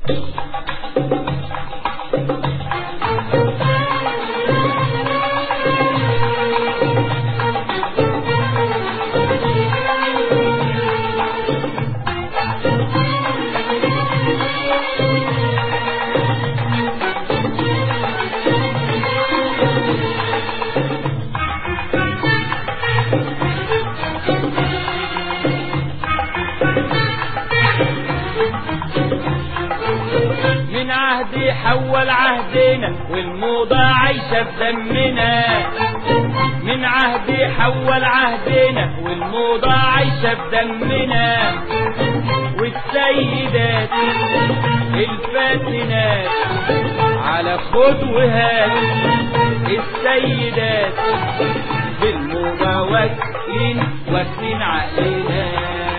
من عهدي حول عهدنا والموضة عايشة في دمنا من عهدي حول عهدنا والموضة عايشة في دمنا والسيدات الفاتنات على خدوهات السيدات بالموضة واكلين واكلين عقلنا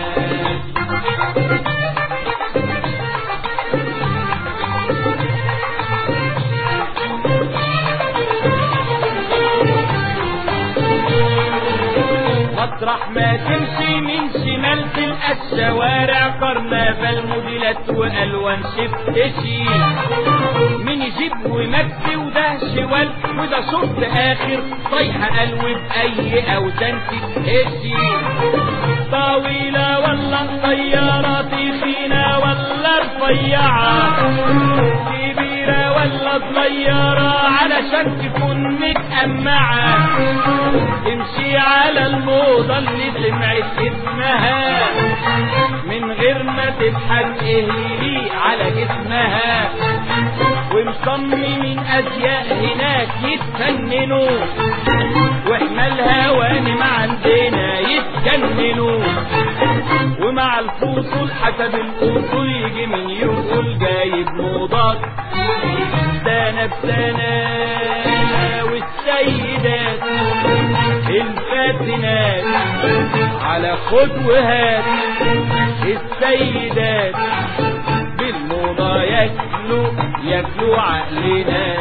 مطرح ما تمشي من شمال تلقى الشوارع كرنفال موديلات والوان شفتشي من يجيب ومجد وده شوال وده شرط اخر طايحه قلب باي اوزان تتهشي طويله ولا قصيره تخينه ولا رفيعه كبيره ولا صغيره علشان تكون متأمعة تمشي على الموضة اللي سمعت اسمها من غير ما تبحث ايه يليق على جسمها ومصممين ازياء هناك يتفننوا واحنا الهوانم عندنا يتجننوا ومع الفصول حسب الاصول يجي من يقول جايب موضات سنة بسنة والسيدات الفاتنات على خدوهات السيدات بالموضة ياكلوا ياكلوا عقلنا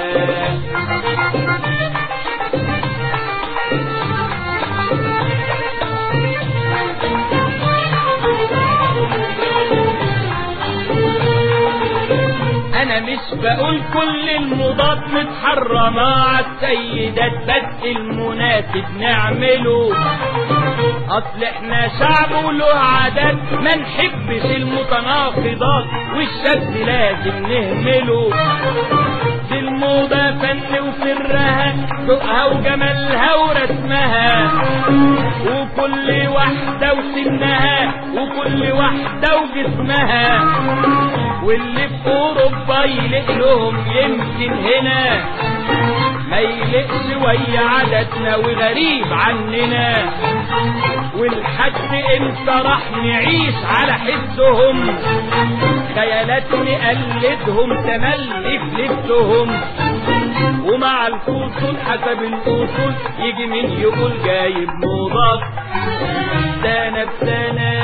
انا مش بقول كل المضاد متحرمة على السيدات بس المناسب نعمله اصل احنا شعب وله عادات ما نحبش المتناقضات والشد لازم نهمله دي الموضة فن وسرها ذوقها وجمالها ورسمها وكل واحدة وسنها وكل واحدة وجسمها واللي في اوروبا يلق لهم يمكن هنا ما يلقش ويا عاداتنا وغريب عننا والحد امتى راح نعيش على حسهم خيالات نقلدهم تملي في لبسهم ومع الفصول حسب الاصول يجي من يقول جايب موضات سنة بسنة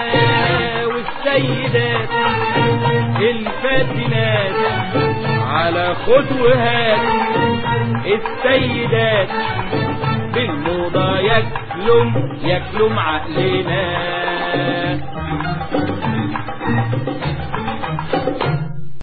والسيدات الفاتنات على خطوهات السيدات بالموضة يكلم يكلم عقلنا